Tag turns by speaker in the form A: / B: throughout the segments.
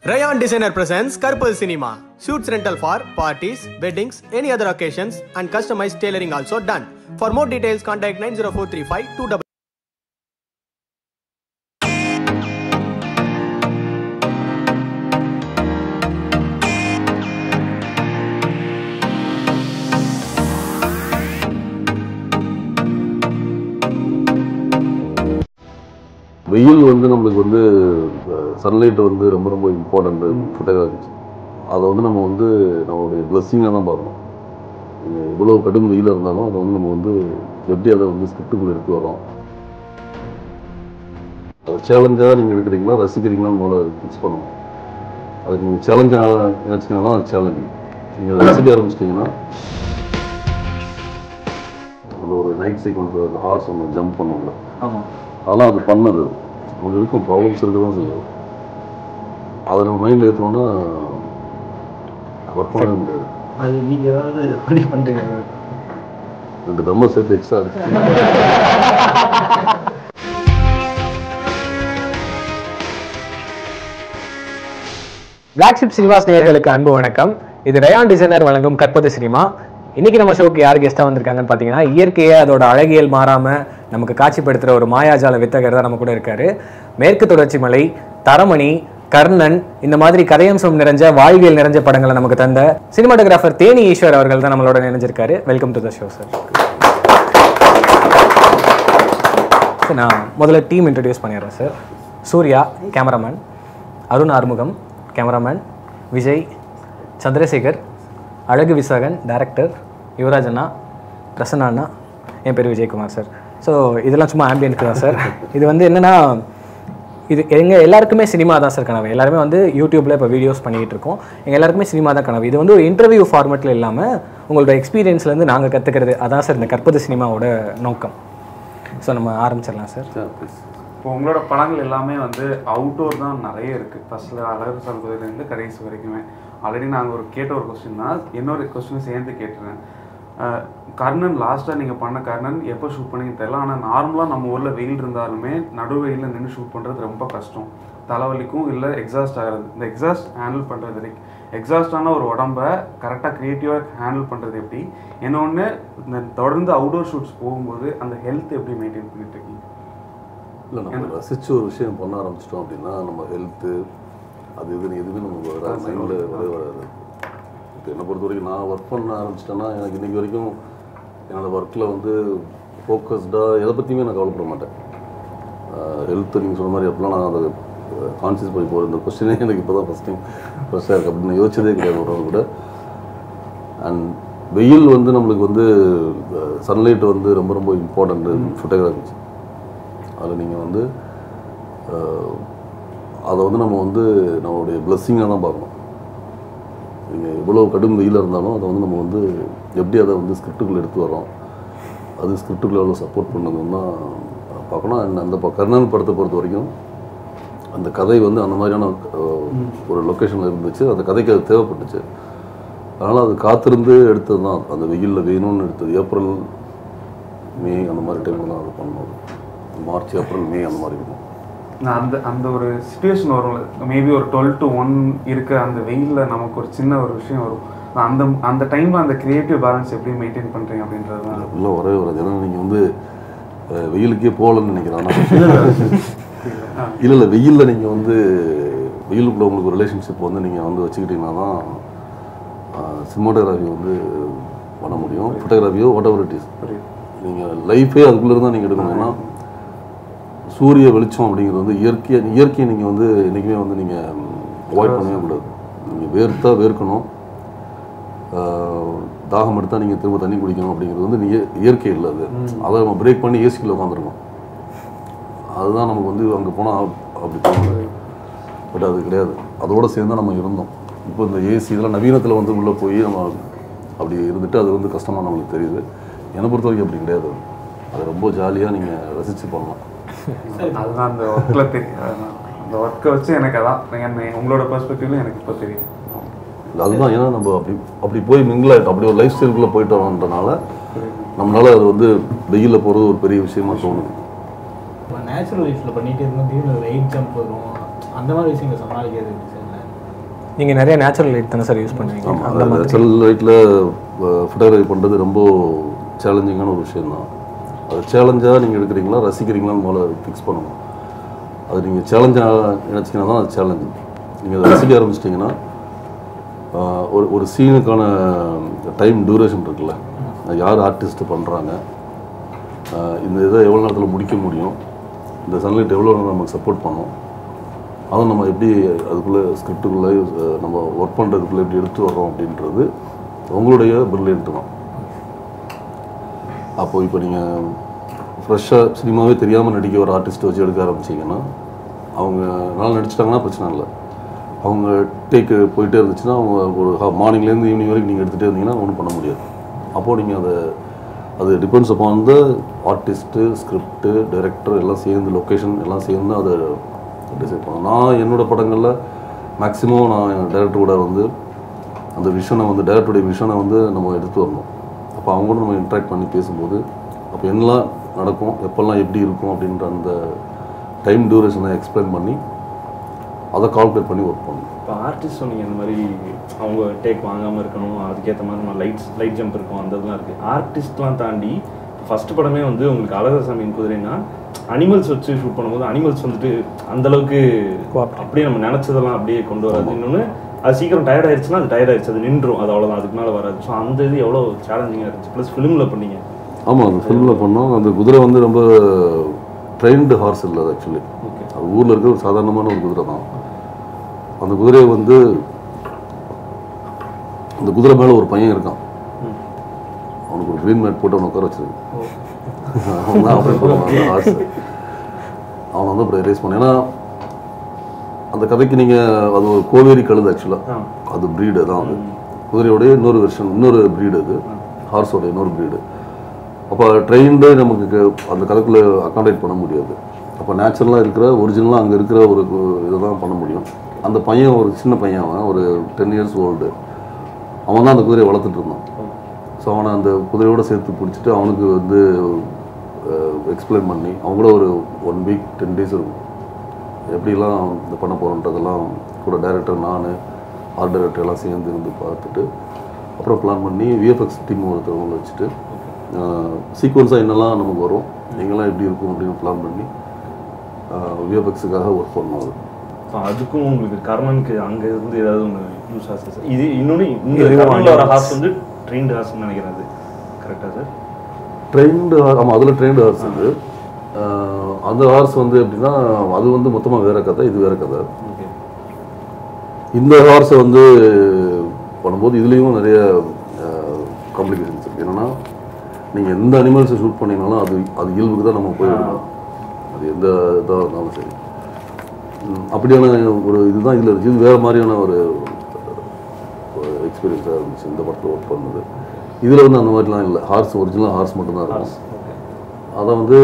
A: Rayon Designer presents Karpal Cinema. Shoots rental for parties, weddings, any other occasions, and customized tailoring also done. For more details, contact 90435 2
B: வெயில் வந்து நம்மளுக்கு வந்து sunlight வந்து ரொம்ப ரொம்ப important ஃபோட்டோகிராஃபிஸ் அதை வந்து நம்ம வந்து நம்மளுடைய பிளஸ்ஸிங்காக தான் பார்க்கணும் இவ்வளோ கடும் வெயில் இருந்தாலும் அதை வந்து நம்ம வந்து எப்படி அதை வந்து ஸ்கிரிப்டுக்குள்ளே எடுத்து வரோம் அது சேலஞ்சாக நீங்கள் எடுக்கிறீங்களா ரசிக்கிறீங்களான்னு முதல்ல ஃபிக்ஸ் பண்ணணும் அதுக்கு நீங்கள் சேலஞ்சாக நினச்சிங்கன்னா அது சேலஞ்சு நீங்கள் அதை ரசிக்க ஆரம்பிச்சிட்டிங்கன்னா அந்த ஒரு நைட் சீக்வன்ஸ் அந்த ஹார்ஸ் ஒன்று ஜம்ப் பண்ணுவோம்ல
C: ஆமாம்
B: அதெல்லாம் அது பண்ணது உங்களுக்கு இருக்கும் ப்ராப்ளம்ஸ் இருக்க தான் செய்யும் அதை நம்ம மைண்டில் ஏற்றோம்னா ஒர்க் பண்ண முடியாது
C: அது நீங்கள் ஏதாவது பண்ணி பண்ணுறீங்க
B: ரெண்டு தம்ம சேர்த்து எக்ஸ்ட்ரா அடிச்சு
D: பிளாக்ஷிப் சினிமாஸ் நேயர்களுக்கு அன்பு வணக்கம் இது ரயான் டிசைனர் வழங்கும் கற்பது சினிமா இன்னைக்கு நம்ம ஷோக்கு யார் கெஸ்ட்டாக வந்திருக்காங்கன்னு பார்த்தீங்கன்னா இயற்கையை அதோட அழகியல் மாறாமல் நமக்கு காட்சிப்படுத்துகிற ஒரு மாயாஜால வித்தகர் தான் நம்ம கூட இருக்காரு மேற்கு தொடர்ச்சி மலை தரமணி கர்ணன் இந்த மாதிரி கதையம்சம் நிறைஞ்ச வாழ்வியல் நிறைஞ்ச படங்களை நமக்கு தந்த சினிமாட்டோகிராஃபர் தேனி ஈஸ்வர் அவர்கள் தான் நம்மளோட நினைஞ்சிருக்காரு welcome to the show sir சரி, நான் முதல்ல டீம் இன்ட்ரடியூஸ் பண்ணிடுறேன் sir Surya cameraman Arun Arumugam cameraman Vijay Chandrasekhar Azhagu Visagan director Yuvaraj அண்ணா பிரசன்னா அண்ணா என் பேர் விஜயகுமார் சார் ஸோ இதெல்லாம் சும்மா ஆம்பியன்க்கு தான் சார் இது வந்து என்னென்னா இது எங்கள் எல்லாருக்குமே சினிமா தான் சார் கனவு எல்லாருமே வந்து யூடியூப்பில் இப்போ வீடியோஸ் பண்ணிகிட்டு இருக்கோம் எங்கள் எல்லாருக்குமே சினிமா தான் கனவு இது வந்து ஒரு இன்டர்வியூ ஃபார்மேட்டில் இல்லாமல் உங்களோட எக்ஸ்பீரியன்ஸ்லேருந்து நாங்கள் கற்றுக்கிறது அதான் சார் இந்த கற்பது சினிமாவோட நோக்கம் ஸோ நம்ம ஆரம்பிச்சிடலாம் சார்
E: இப்போ உங்களோட படங்கள் எல்லாமே வந்து அவுட்டோர் தான் நிறைய இருக்குது ஃபஸ்ட்டில் அழகு சொல்வதுலேருந்து கடைசி வரைக்குமே ஆல்ரெடி நாங்கள் ஒரு கேட்ட ஒரு கொஸ்டின் தான் இன்னொரு கொஸ்டின் சேர்ந்து கேட்டுறேன் அஹ், கர்ணன் லாஸ்ட்டாக நீங்கள் பண்ண கர்ணன் எப்போ ஷூட் பண்ணீங்கன்னு தெரியல ஆனால் நார்மலாக நம்ம ஊரில் வெயில் இருந்தாலுமே நடு வெயிலில் நின்று ஷூட் பண்ணுறது ரொம்ப கஷ்டம் தலைவலிக்கும் இல்லை எக்ஸாஸ்ட் ஆகிறது இந்த எக்ஸாஸ்ட் ஹேண்டில் பண்ணுறது வரைக்கும் எக்ஸாஸ்டான ஒரு உடம்ப கரெக்டாக க்ரியேட்டிவாக ஹேண்டில் பண்ணுறது எப்படி இன்னொன்று இந்த தொடர்ந்து அவுடோர் ஷூட்ஸ் போகும்போது அந்த ஹெல்த் எப்படி மெயின்டைன் பண்ணிட்டு இருக்கீங்க
B: இல்லை நம்ம ரசிச்சு ஒரு விஷயம் பண்ண ஆரம்பிச்சிட்டோம் அப்படின்னா நம்ம ஹெல்த்து அது இதுன்னு எதுவுமே நமக்கு வராது மைண்டில் வரவே வராது இப்போ என்னை பொறுத்த வரைக்கும் நான் ஒர்க் பண்ண ஆரம்பிச்சிட்டேன்னா எனக்கு இன்னைக்கு வரைக்கும் என்னோடய ஒர்க்கில் வந்து ஃபோக்கஸ்டாக எதை பற்றியுமே நான் கவலைப்பட மாட்டேன் ஹெல்த் நீங்கள் சொன்ன மாதிரி அப்போலாம் நான் அதை கான்சியஸ் பண்ணி போகிற இந்த கொஸ்டினே எனக்கு இப்போ தான் ஃபஸ்ட் டைம் ஃபஸ்ட்டாக இருக்குது அப்படின்னு நான் யோசிச்சதே கிடையாது ஒரு நாள் கூட அண்ட் வெயில் வந்து நம்மளுக்கு வந்து சன்லைட் வந்து ரொம்ப ரொம்ப இம்பார்ட்டண்ட் ஃபோட்டோகிராஃபிஸ் அதில் நீங்கள் வந்து அஹ், அதை வந்து நம்ம வந்து நம்மளுடைய பிளஸ்ஸிங்காக தான் பார்க்கணும் நீங்கள் எவ்வளோ கடும் வெயிலாக இருந்தாலும் அதை வந்து நம்ம வந்து எப்படி அதை வந்து ஸ்கிரிப்டுக்குள்ளே எடுத்து வரோம் அது ஸ்கிரிப்டுக்குள்ளே எவ்வளோ சப்போர்ட் பண்ணுதுன்னு தான் பார்க்கணும் அண்ட் அந்த ப- கர்ணன் படத்தை பொறுத்த வரைக்கும் அந்த கதை வந்து அந்த மாதிரியான அஹ், ஒரு லொக்கேஷனில் இருந்துச்சு அந்த கதைக்கு அது தேவைப்பட்டுச்சு அதனால் அது காத்திருந்து எடுத்தது தான் அந்த வெயிலில் வேணும்னு எடுத்தது ஏப்ரல் மே அந்த மாதிரி டைமில் தான் அது பண்ணோம் மார்ச் ஏப்ரல் மே அந்த மாதிரி இருக்கும்
E: நான் அந்த அந்த ஒரு சுச்சுவேஷன் வரும்ல மேபி ஒரு டுவெல் டு ஒன் இருக்க அந்த வெயிலில் நமக்கு ஒரு சின்ன ஒரு விஷயம் வரும் நான் அந்த அந்த டைமில் அந்த கிரியேட்டிவ் பேலன்ஸ் எப்படி மெயின்டைன் பண்ணுறீங்க அப்படின்றது தான்
B: அப்படிலாம் வரவே வராது ஏன்னா நீங்கள் வந்து அஹ், வெயிலுக்கே போகலன்னு நினைக்கிறேன் ஆனால் இல்லை இல்லை வெயிலில் நீங்கள் வந்து வெயிலுக்குள்ள உங்களுக்கு ஒரு ரிலேஷன்ஷிப் வந்து நீங்கள் வந்து வச்சுக்கிட்டீங்கன்னா தான் சினிமாட்டோகிராஃபி வந்து பண்ண முடியும் ஃபோட்டோகிராஃபியோ வாட் எவர் இட் இஸ் நீங்கள் லைஃபே அதுக்குள்ளே தான் நீங்கள் எடுக்கணும் ஏன்னா சூரிய வெளிச்சம் அப்படிங்கிறது வந்து இயற்கையை இயற்கையை நீங்கள் வந்து என்றைக்குமே வந்து நீங்கள் அவாய்ட் பண்ணவே கூடாது நீங்கள் வேர்த்தா வேர்க்கணும் ஆஹ், தாகம் எடுத்தால் நீங்கள் திரும்ப தண்ணி குடிக்கணும் அப்படிங்கிறது வந்து நீ இயற்கை இல்லை அது அதை நம்ம பிரேக் பண்ணி ஏசிக்குள்ளே உட்காந்துருக்கோம் அதுதான் நமக்கு வந்து அங்கே போனால் அப்படி தோணுது பட் அது கிடையாது அதோடு சேர்ந்து தான் நம்ம இருந்தோம் இப்போ இந்த ஏசி இதெல்லாம் நவீனத்தில் வந்து உள்ளே போய் நம்ம அப்படி இருந்துட்டு அது வந்து கஷ்டமாக நம்மளுக்கு தெரியுது என்னை பொறுத்த வரைக்கும் அப்படி கிடையாது அது ரொம்ப ஜாலியாக நீங்கள் ரசித்து பண்ணலாம்
E: அதுதான் அந்த ஒர்க்கில் தெரியும் அதான். அந்த ஒர்க்கை வச்சு எனக்கு அதான் என்ன உங்களோட பெர்ஸ்பெக்டிவ்ல எனக்கு இப்போ தெரியும்
B: இல்ல, அதுதான் ஏன்னா நம்ம அப்படி அப்படி போய் மிங்கிள் ஆகிட்டோம் அப்படி ஒரு லைஃப் ஸ்டைலுக்குள்ளே போயிட்டோம்ன்றனால நம்மளால அது வந்து வெயிலில் போகிறது ஒரு பெரிய விஷயமா தோணுது
C: இப்போ நேச்சுரல் லைஃப்பில் பண்ணிட்டு இருக்கும்போது திடீர்னு வெயிட் ஜம்ப் வரும் அந்த மாதிரி விஷயங்களை சமாளிக்கிறது எப்படி சார்
D: நீங்கள் நிறைய நேச்சுரல் லைட் தானே சார் யூஸ் பண்ணுவீங்க அந்த
B: ஆமாம் நேச்சுரல் லைட்டில் ஃபோட்டோகிராஃபி பண்ணுறது ரொம்ப சேலஞ்சிங்கான ஒரு விஷயம் தான் அது சேலஞ்சாக நீங்கள் எடுக்கிறீங்களா ரசிக்கிறீங்களான்னு முதல்ல ஃபிக்ஸ் பண்ணணும் அது நீங்கள் சேலஞ்சாக நினச்சிங்கன்னா தான் அது சேலஞ்சு நீங்கள் அதை ரசிக்க ஆரம்பிச்சிட்டிங்கன்னா ஆஹ், ஒரு ஒரு சீனுக்கான டைம் டியூரேஷன் இருக்குல்ல யார் ஆர்டிஸ்ட் பண்ணுறாங்க இந்த இதை எவ்வளோ நேரத்தில் முடிக்க முடியும் இந்த சன்லைட் எவ்வளோ நேரம் நமக்கு சப்போர்ட் பண்ணும் அதை நம்ம எப்படி அதுக்குள்ளே ஸ்கிரிப்டுக்குள்ளே நம்ம ஒர்க் பண்ணுறதுக்குள்ளே எப்படி எடுத்து வர்றோம் அப்படின்றது உங்களுடைய பிரில்லியன்ட் தான் அப்போது இப்போ நீங்கள் ஃப்ரெஷ்ஷாக சினிமாவே தெரியாமல் நடிக்க ஒரு ஆர்டிஸ்ட் வச்சு எடுக்க ஆரம்பிச்சிங்கன்னா அவங்க நல்லா நடிச்சிட்டாங்கன்னா பிரச்சனை இல்லை அவங்க டேக்கு போயிட்டே இருந்துச்சுன்னா அவங்க ஒரு மார்னிங்லேருந்து ஈவினிங் வரைக்கும் நீங்கள் எடுத்துகிட்டே இருந்தீங்கன்னா ஒன்றும் பண்ண முடியாது அப்போது நீங்கள் அதை அது depends upon the artist script director எல்லாம் சேர்ந்து லொக்கேஷன் எல்லாம் சேர்ந்து அதை டிசைட் பண்ணணும் நான் என்னோட படங்களில் மேக்ஸிமம் நான் டைரக்டர் கூட வந்து அந்த விஷனை வந்து டைரக்டருடைய விஷனை வந்து நம்ம எடுத்து வரணும் அப்போ அவங்க கூட நம்ம இன்ட்ராக்ட் பண்ணி பேசும்போது அப்போ என்னலாம் நடக்கும் எப்போல்லாம் எப்படி இருக்கும் அப்படின்ற அந்த டைம் டியூரேஷனை எக்ஸ்பிளைன் பண்ணி அதை கால்குலேட் பண்ணி ஒர்க் பண்ணணும்
C: இப்போ ஆர்டிஸ்ட் சொன்னீங்க இந்த மாதிரி அவங்க டேக் வாங்காமல் இருக்கணும் அதுக்கேற்ற மாதிரி நம்ம லைட்ஸ் லைட் ஜம்ப் இருக்கும் அந்த இதெல்லாம் இருக்குது ஆர்டிஸ்ட்லாம் தாண்டி ஃபர்ஸ்ட் படமே வந்து உங்களுக்கு அழகசாமியின் குதிரைனா அனிமல்ஸ் வச்சு ஷூட் பண்ணும்போது அனிமல்ஸ் வந்துட்டு அந்த அளவுக்கு அப்படியே நம்ம நினச்சதெல்லாம் அப்படியே கொண்டு வராது இன்னொன்று அது சீக்கிரம் டயர்ட் ஆயிடுச்சுன்னா அது டயர்ட் ஆயிடுச்சு அது நின்றும் அது அவ்வளோதான் அதுக்கு மேலே வராது ஸோ அந்த இது எவ்வளோ சேலஞ்சிங்காக இருந்துச்சு ப்ளஸ் ஃபிலிமில் பண்ணீங்க
B: ஆமாம் அந்த ஃபில்மில் பண்ணோம் அந்த குதிரை வந்து ரொம்ப ட்ரெயின்டு ஹார்ஸ் இல்லை அது ஆக்சுவலி
C: ஓகே
B: அது ஊரில் இருக்க ஒரு சாதாரணமான ஒரு குதிரை தான் அந்த குதிரையை வந்து அந்த குதிரை மேலே ஒரு பையன் இருக்கான் அவனுக்கு ஒரு க்ரீன் மேட் போட்டு அவனை உட்கார வச்சிருக்கு அவன் தான் அப்படி பண்ணுவான் ஹார்ஸ் அவனை வந்து அப்படி ரேஸ் பண்ண ஏன்னா அந்த கதைக்கு நீங்கள் அது ஒரு கோவேரி கழுது ஆக்சுவலாக
C: ஆ
B: அது ப்ரீடு தான் அது குதிரையோடைய இன்னொரு வெர்ஷன் இன்னொரு ப்ரீடு அது ஹார்ஸோட இன்னொரு ப்ரீடு அப்போ ட்ரெயின்டு நமக்கு க- அந்த கதைக்குள்ளே அக்காமடேட் பண்ண முடியாது அப்போ நேச்சுரலாக இருக்கிற ஒரிஜினலாக அங்கே இருக்கிற ஒரு இதை தான் பண்ண முடியும் அந்த பையன் ஒரு சின்ன பையன் அவன் ஒரு டென் இயர்ஸ் ஓல்டு அவன் தான் அந்த குதிரையை வளர்த்துட்டு இருந்தான் ஸோ அவனை அந்த குதிரையோட சேர்த்து பிடிச்சிட்டு அவனுக்கு வந்து எக்ஸ்பிளைன் பண்ணி அவங்க கூட ஒரு ஒன் வீக் டென் டேஸ் இருக்கும் எப்படிலாம் இது பண்ண போகிறோன்றதெல்லாம் கூட டைரக்டர் நான் ஆர்ட் டைரக்டர் எல்லாம் சேர்ந்து இருந்து பார்த்துட்டு அப்புறம் பிளான் பண்ணி விஎஃப்எக்ஸ் டீம் ஒருத்தவங்க வச்சுட்டு சீக்வன்ஸாக என்னெல்லாம் நமக்கு வரும் எங்கெல்லாம் எப்படி இருக்கும் அப்படின்னு பிளான் பண்ணி விஎஃப்எக்ஸுக்காக ஒர்க் பண்ணோம் அது
C: ஸோ அதுக்கும் உங்களுக்கு கர்ணனுக்கு அங்க இருந்து ஏதாவது ஒன்று யூஸ் ஆச்சு சார் இது இன்னொன்று இந்த கர்ணனில் வர ஹார்ஸ் வந்து ட்ரெயின்டு ஹார்ஸ்னு நினைக்கிறேன் அது கரெக்டாக சார்
B: ட்ரெயின்டு ஆமாம் அதில் ட்ரெயின்டு ஹார்ஸ் இது ஆஹ் அந்த ஹார்ஸ் வந்து எப்படின்னா அது வந்து மொத்தமாக வேற கதை இது வேற கதை
C: ஓகே
B: இந்த ஹார்ஸை வந்து பண்ணும்போது இதுலேயும் நிறைய காம்ப்ளிகேஷன்ஸ் இருக்குது என்னென்னா நீங்கள் எந்த அனிமல்ஸை ஷூட் பண்ணீங்கனாலும் அது அது இயல்புக்கு தான் நம்ம போயிடணும் அது எந்த இதாக இருந்தாலும் சரி ம், அப்படியான ஒரு இதுதான் இதில் இருந்துச்சு இது வேறு மாதிரியான ஒரு எக்ஸ்பீரியன்ஸாக இருந்துச்சு இந்த படத்தில் ஒர்க் பண்ணது இதில் வந்து அந்த மாதிரிலாம் இல்லை ஹார்ஸ் ஒரிஜினல் ஹார்ஸ் மட்டும்தான் இருக்கும்
C: ஓகே
B: அதை வந்து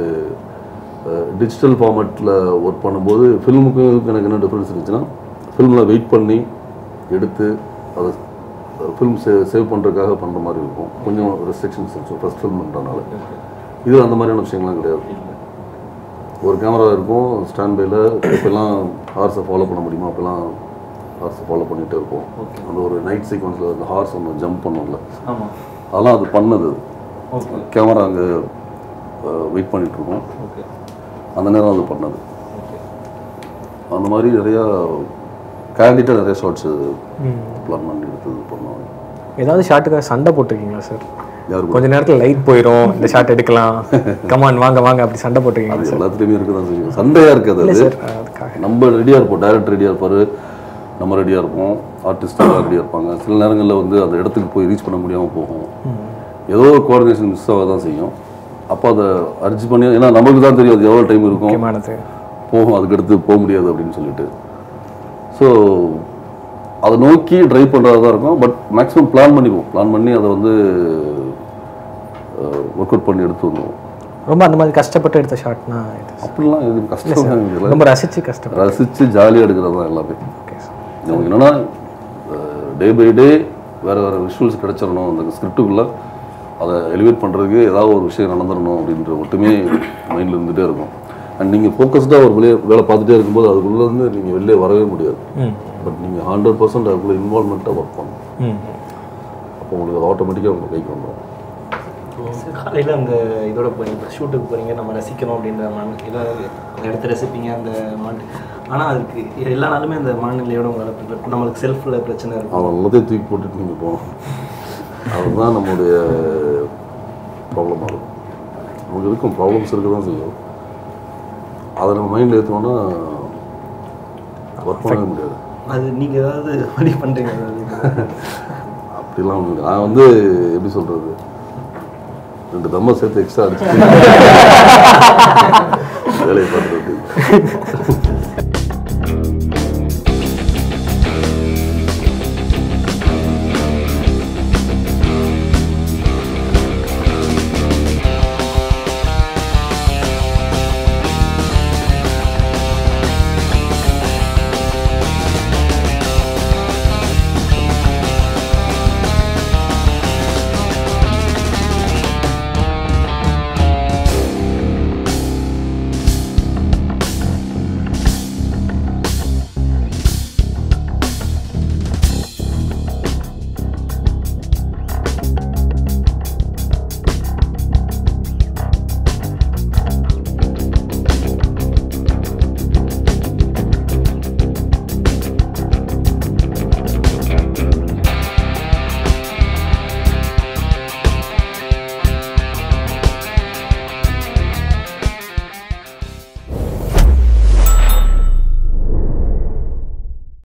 B: டிஜிட்டல் ஃபார்மேட்டில் ஒர்க் பண்ணும்போது ஃபில்முக்கும் இதுக்கும் எனக்கு என்ன டிஃப்ரென்ஸ் இருந்துச்சுன்னா ஃபில்மில் வெயிட் பண்ணி எடுத்து அதை ஃபில்ம் சே சேவ் பண்ணுறதுக்காக பண்ணுற மாதிரி இருக்கும் கொஞ்சம் ரெஸ்ட்ரிக்ஷன்ஸ் இருந்துச்சு ஃபஸ்ட் ஃபில்ம் பண்ணுறதுனால இதில் அந்த மாதிரியான விஷயங்கள்லாம் கிடையாது ஒரு கேமரா இருக்கும் ஸ்டாண்ட் பையில் இப்போல்லாம் ஹார்ஸை ஃபாலோ பண்ண முடியுமா அப்போல்லாம் ஹார்ஸை ஃபாலோ பண்ணிகிட்டே இருப்போம் அந்த ஒரு நைட் சீக்வன்ஸில் அந்த ஹார்ஸ் ஒன்று ஜம்ப் பண்ணும்ல
C: ஆமாம்
B: அதெல்லாம் அது பண்ணது
C: ஓகே
B: கேமரா அங்கே வெயிட் பண்ணிட்டு இருக்கோம்
C: ஓகே
B: அந்த நேரம் அது பண்ணது
C: ஓகே
B: அந்த மாதிரி நிறையா கேண்டிட்டாக நிறைய ஷார்ட்ஸ் பிளான் பண்ணி எடுத்தது பண்ணோம்
D: ஏதாவது ஷாட்டுக்காக சண்டை போட்டிருக்கீங்களா சார்
B: யாருக்கு
D: கொஞ்ச நேரத்தில் லைட் போயிடும் இந்த ஷாட் எடுக்கலாம் கமான் வாங்க வாங்க அப்படி சண்டை போட்டிருக்கீங்களா
B: அது எல்லாத்துலேயுமே இருக்க தான் செய்யும் சண்டையாக இருக்காது
D: இல்லை
B: அது
D: சார் அதுக்காக
B: நம்ம ரெடியாக இருப்போம் டைரக்டர் ரெடியாக இருப்பார் நம்ம ரெடியாக இருப்போம் ஆர்டிஸ்டாக ரெடியாக இருப்பாங்க சில நேரங்களில் வந்து அந்த இடத்துக்கு போய் ரீச் பண்ண முடியாமல் போகும் ஏதோ ஒரு கோஆர்டினேஷன் மிஸ் ஆக தான் செய்யும் அப்போ அதை அர்ஜி பண்ணி ஏன்னா நமக்கு தான் தெரியும் அது எவ்வளோ டைம் இருக்கும்
D: முக்கியமானது
B: போகும் அதுக்கடுத்து போக முடியாது அப்படின்னு சொல்லிட்டு ஸோ அதை நோக்கி ட்ரைவ் பண்ணுறதா தான் இருக்கும் பட் மேக்ஸிமம் பிளான் பண்ணிக்குவோம் பிளான் பண்ணி அதை வந்து ஒர்க் அவுட் பண்ணி எடுத்து வந்துடுவோம்
D: ரொம்ப அந்த மாதிரி கஷ்டப்பட்டு எடுத்த ஷாட்னா இது
B: அப்படிலாம் எதுவும் கஷ்டம் இல்லை
D: ரொம்ப ரசிச்சு கஷ்டப்பட்டு
B: ரசித்து ஜாலியாக எடுக்கிறது தான் எல்லாமே
D: ஓகே சார்
B: நமக்கு என்னென்னா டே பை டே வேறு வேறு விஷுவல்ஸ் கிடச்சிடணும் அந்த ஸ்கிரிப்டுக்குள்ளே அதை எலிவேட் பண்ணுறதுக்கு ஏதாவது ஒரு விஷயம் நடந்துடணும் அப்படின்ற மட்டுமே மைண்டில் இருந்துகிட்டே இருக்கும் அண்ட் நீங்கள் ஃபோக்கஸ்டாக ஒரு வேலையை வேலை பார்த்துட்டே இருக்கும்போது அதுக்குள்ளேருந்து நீங்கள் வெளியே வரவே முடியாது
D: ம்
B: பட் நீங்கள் ஹண்ட்ரட் பர்சன்ட் அதுக்குள்ளே இன்வால்மெண்ட்டாக ஒர்க் பண்ணணும்
D: ம்
B: அப்போ உங்களுக்கு அது ஆட்டோமேட்டிக்காக உங்களுக்கு கைக்கு வந்துடும்
F: காலையில் அந்த இதோட போறீங்க ஷூட்டுக்கு போறீங்க நம்ம ரசிக்கணும் அப்படின்ற மன இதை அந்த இடத்த ரசிப்பீங்க அந்த மன ஆனால் அதுக்கு எல்லா நாளுமே அந்த மனநிலையோட உங்களால் prepare- நம்மளுக்கு செல்ஃபில் பிரச்சனை இருக்கும்
B: அவன் எல்லாத்தையும் தூக்கி போட்டுட்டு நீங்கள் போகணும் அதுதான் நம்மளுடைய ப்ராப்ளமாக இருக்கும் நமக்கு இருக்கும் ப்ராப்ளம்ஸ் இருக்க தான் செய்யும் அதை நம்ம மைண்டில் ஏற்றோம்னா ஒர்க் பண்ணவே முடியாது
F: அது நீங்கள் ஏதாவது வழி பண்ணுறீங்க அதாவது
B: அப்படிலாம் ஒண்ணும் இல்ல. நான் வந்து எப்படி சொல்கிறது ரெண்டு தம்மை சேர்த்து எக்ஸ்ட்ரா அடிச்சு வேலையை பார்த்துட்டு